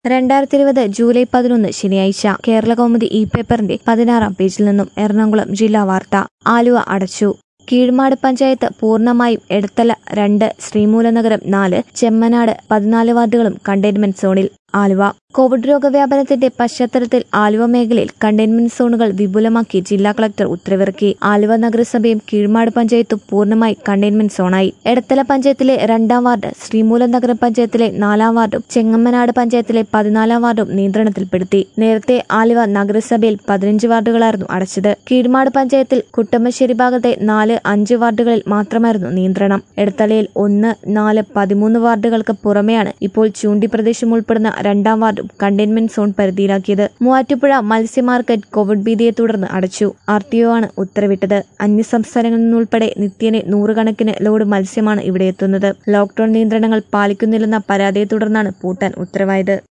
രണ്ടായിരത്തി ഇരുപത് ജൂലൈ പതിനൊന്ന് ശനിയാഴ്ച കേരള കൗമുദി ഇ പേപ്പറിന്റെ പതിനാറാം പേജിൽ നിന്നും എറണാകുളം ജില്ലാ വാർത്ത ആലുവ അടച്ചു കീഴ്മാട് പഞ്ചായത്ത് പൂർണ്ണമായും എടത്തല രണ്ട് ശ്രീമൂലനഗരം നാല് ചെമ്മനാട് പതിനാല് വാർഡുകളും കണ്ടെയ്ൻമെന്റ് സോണിൽ ആലുവ കോവിഡ് രോഗവ്യാപനത്തിന്റെ പശ്ചാത്തലത്തിൽ ആലുവ മേഖലയിൽ കണ്ടെയ്ൻമെന്റ് സോണുകൾ വിപുലമാക്കി ജില്ലാ കളക്ടർ ഉത്തരവിറക്കി ആലുവ നഗരസഭയും കീഴ്മാട് പഞ്ചായത്തും പൂർണ്ണമായി കണ്ടെയ്ൻമെന്റ് സോണായി എടത്തല പഞ്ചായത്തിലെ രണ്ടാം വാർഡ് ശ്രീമൂലം നഗരപഞ്ചായത്തിലെ നാലാം വാർഡും ചെങ്ങമ്മനാട് പഞ്ചായത്തിലെ പതിനാലാം വാർഡും നിയന്ത്രണത്തിൽപ്പെടുത്തി നേരത്തെ ആലുവ നഗരസഭയിൽ പതിനഞ്ച് വാർഡുകളായിരുന്നു അടച്ചത് കീഴ്മാട് പഞ്ചായത്തിൽ കുട്ടമ്മശ്ശേരി ഭാഗത്തെ നാല് അഞ്ച് വാർഡുകളിൽ മാത്രമായിരുന്നു നിയന്ത്രണം എടത്തലയിൽ ഒന്ന് നാല് പതിമൂന്ന് വാർഡുകൾക്ക് പുറമെയാണ് ഇപ്പോൾ ചൂണ്ടി പ്രദേശം ഉൾപ്പെടുന്ന രണ്ടാം വാർഡും കണ്ടെയ്ൻമെന്റ് സോൺ പരിധിയിലാക്കിയത് മൂവാറ്റുപുഴ മത്സ്യ മാർക്കറ്റ് കോവിഡ് ഭീതിയെ തുടർന്ന് അടച്ചു ആർ ടി ഒ ആണ് ഉത്തരവിട്ടത് അന്യസംസ്ഥാനങ്ങളിൽ നിന്നുൾപ്പെടെ നിത്യേന നൂറുകണക്കിന് ലോഡ് മത്സ്യമാണ് ഇവിടെ എത്തുന്നത് ലോക്ഡൌൺ നിയന്ത്രണങ്ങൾ പാലിക്കുന്നില്ലെന്ന പരാതിയെ തുടർന്നാണ് പൂട്ടാൻ ഉത്തരവായത്